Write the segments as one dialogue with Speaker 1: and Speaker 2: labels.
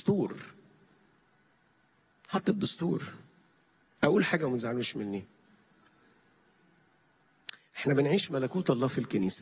Speaker 1: دستور حط الدستور اقول حاجه وما تزعلوش مني احنا بنعيش ملكوت الله في الكنيسه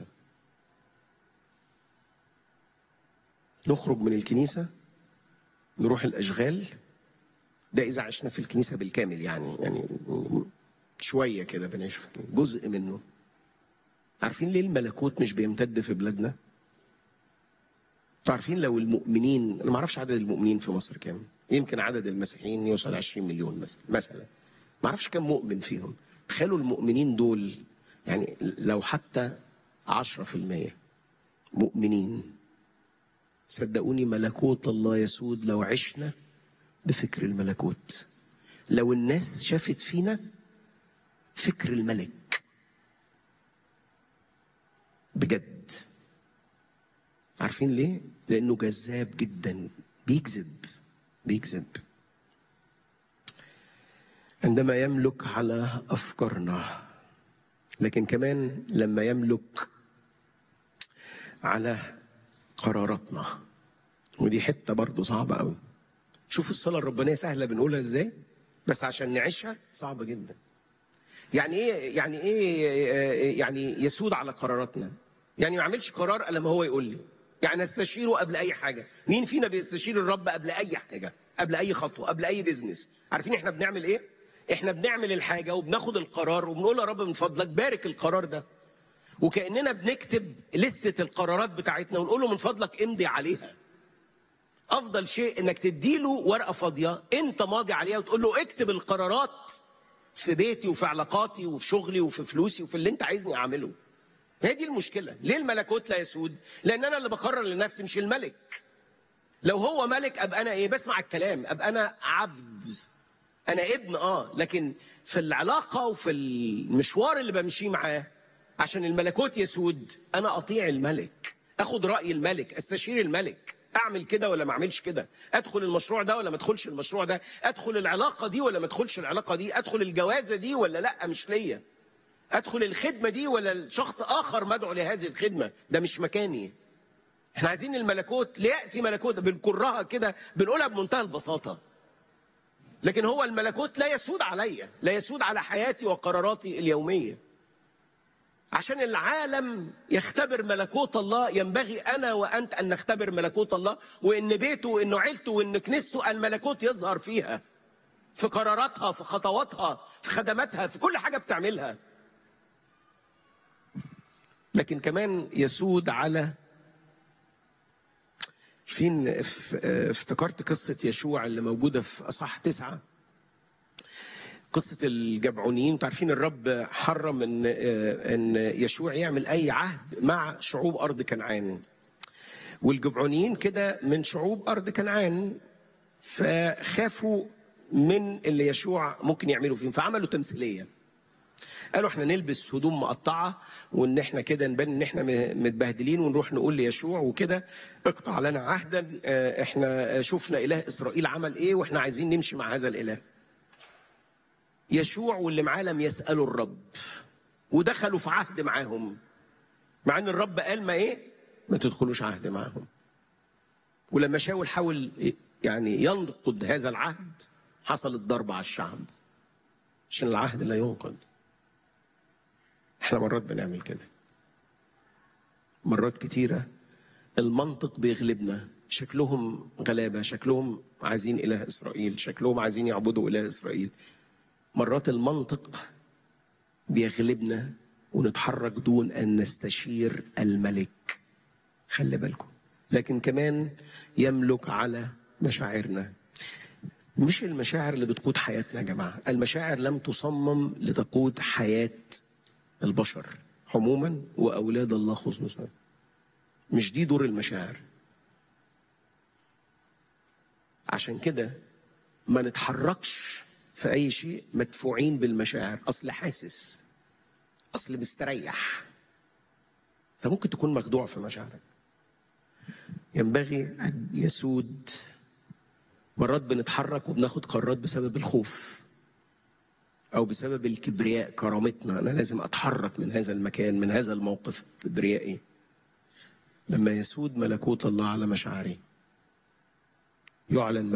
Speaker 1: نخرج من الكنيسه نروح الاشغال ده اذا عشنا في الكنيسه بالكامل يعني يعني شويه كده بنعيش في الكنيسة. جزء منه عارفين ليه الملكوت مش بيمتد في بلادنا انتوا عارفين لو المؤمنين انا ما اعرفش عدد المؤمنين في مصر كام يمكن عدد المسيحيين يوصل 20 مليون مثلا مثلا ما اعرفش كام مؤمن فيهم تخيلوا المؤمنين دول يعني لو حتى 10% مؤمنين صدقوني ملكوت الله يسود لو عشنا بفكر الملكوت لو الناس شافت فينا فكر الملك بجد عارفين ليه؟ لأنه جذاب جدا بيجذب بيجذب عندما يملك على أفكارنا لكن كمان لما يملك على قراراتنا ودي حتة برضه صعبة قوي شوفوا الصلاة الربانية سهلة بنقولها ازاي بس عشان نعيشها صعبة جدا يعني ايه يعني ايه يعني يسود على قراراتنا يعني ما اعملش قرار الا ما هو يقول لي يعني استشيره قبل اي حاجه مين فينا بيستشير الرب قبل اي حاجه قبل اي خطوه قبل اي بيزنس عارفين احنا بنعمل ايه احنا بنعمل الحاجه وبناخد القرار وبنقول يا رب من فضلك بارك القرار ده وكاننا بنكتب لستة القرارات بتاعتنا ونقول له من فضلك امضي عليها افضل شيء انك تديله ورقه فاضيه انت ماضي عليها وتقول له اكتب القرارات في بيتي وفي علاقاتي وفي شغلي وفي فلوسي وفي اللي انت عايزني اعمله هي دي المشكله ليه الملكوت لا يسود لان انا اللي بقرر لنفسي مش الملك لو هو ملك ابقى انا ايه بسمع الكلام ابقى انا عبد انا ابن اه لكن في العلاقه وفي المشوار اللي بمشيه معاه عشان الملكوت يسود انا اطيع الملك اخد راي الملك استشير الملك اعمل كده ولا ما اعملش كده ادخل المشروع ده ولا ما ادخلش المشروع ده ادخل العلاقه دي ولا ما ادخلش العلاقه دي ادخل الجوازه دي ولا لا مش ليا ادخل الخدمه دي ولا شخص اخر مدعو لهذه الخدمه ده مش مكاني احنا عايزين الملكوت لياتي ملكوت بنكرها كده بنقولها بمنتهى البساطه لكن هو الملكوت لا يسود عليا لا يسود على حياتي وقراراتي اليوميه عشان العالم يختبر ملكوت الله ينبغي انا وانت ان نختبر ملكوت الله وان بيته وان عيلته وان كنيسته الملكوت يظهر فيها في قراراتها في خطواتها في خدماتها في كل حاجه بتعملها لكن كمان يسود على فين افتكرت قصة يشوع اللي موجودة في أصح تسعة قصة الجبعونيين انتوا عارفين الرب حرم ان ان يشوع يعمل أي عهد مع شعوب أرض كنعان والجبعونيين كده من شعوب أرض كنعان فخافوا من اللي يشوع ممكن يعملوا فيهم فعملوا تمثيليه قالوا احنا نلبس هدوم مقطعه وان احنا كده نبان ان احنا متبهدلين ونروح نقول ليشوع وكده اقطع لنا عهدا احنا شفنا اله اسرائيل عمل ايه واحنا عايزين نمشي مع هذا الاله. يشوع واللي معاه لم يسالوا الرب ودخلوا في عهد معاهم مع ان الرب قال ما ايه؟ ما تدخلوش عهد معاهم. ولما شاول حاول يعني ينقض هذا العهد حصلت ضربه على الشعب عشان العهد لا ينقض. احنا مرات بنعمل كده مرات كتيرة المنطق بيغلبنا شكلهم غلابة شكلهم عايزين إله إسرائيل شكلهم عايزين يعبدوا إله إسرائيل مرات المنطق بيغلبنا ونتحرك دون أن نستشير الملك خلي بالكم لكن كمان يملك على مشاعرنا مش المشاعر اللي بتقود حياتنا يا جماعة المشاعر لم تصمم لتقود حياة البشر عموما واولاد الله خصوصا مش دي دور المشاعر عشان كده ما نتحركش في اي شيء مدفوعين بالمشاعر اصل حاسس اصل مستريح انت ممكن تكون مخدوع في مشاعرك ينبغي ان يسود مرات بنتحرك وبناخد قرارات بسبب الخوف او بسبب الكبرياء كرامتنا انا لازم اتحرك من هذا المكان من هذا الموقف كبريائي لما يسود ملكوت الله على مشاعري يعلن